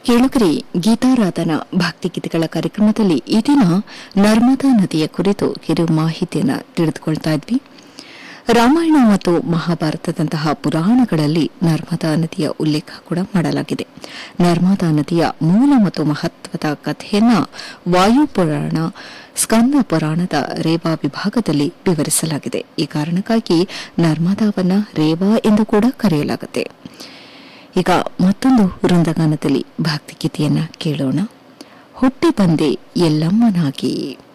ಕೇಳುಗರಿ ಗೀತಾರಾಧನ ಭಕ್ತಿಗೀತೆಗಳ ಕಾರ್ಯಕ್ರಮದಲ್ಲಿ ಈ ದಿನ ನರ್ಮದಾ ನದಿಯ ಕುರಿತು ಕಿರು ಮಾಹಿತಿಯನ್ನು ತಿಳಿದುಕೊಳ್ತಾ ಇದ್ವಿ ರಾಮಾಯಣ ಮತ್ತು ಮಹಾಭಾರತದಂತಹ ಪುರಾಣಗಳಲ್ಲಿ ನರ್ಮದಾ ನದಿಯ ಉಲ್ಲೇಖ ಕೂಡ ಮಾಡಲಾಗಿದೆ ನರ್ಮದಾ ನದಿಯ ಮೂಲ ಮತ್ತು ಮಹತ್ವದ ಕಥೆಯನ್ನ ವಾಯುಪುರಾಣ ಸ್ಕಂದ ಪುರಾಣದ ರೇವಾ ವಿಭಾಗದಲ್ಲಿ ವಿವರಿಸಲಾಗಿದೆ ಈ ಕಾರಣಕ್ಕಾಗಿ ನರ್ಮದಾವನ್ನ ರೇವಾ ಎಂದು ಕೂಡ ಕರೆಯಲಾಗುತ್ತೆ ಈಗ ಮತ್ತೊಂದು ವೃಂದಗಾನದಲ್ಲಿ ಭಕ್ತಿಗೀತೆಯನ್ನ ಕೇಳೋಣ ಹುಟ್ಟಿ ಬಂದೆ ಎಲ್ಲಮ್ಮನಾಗಿ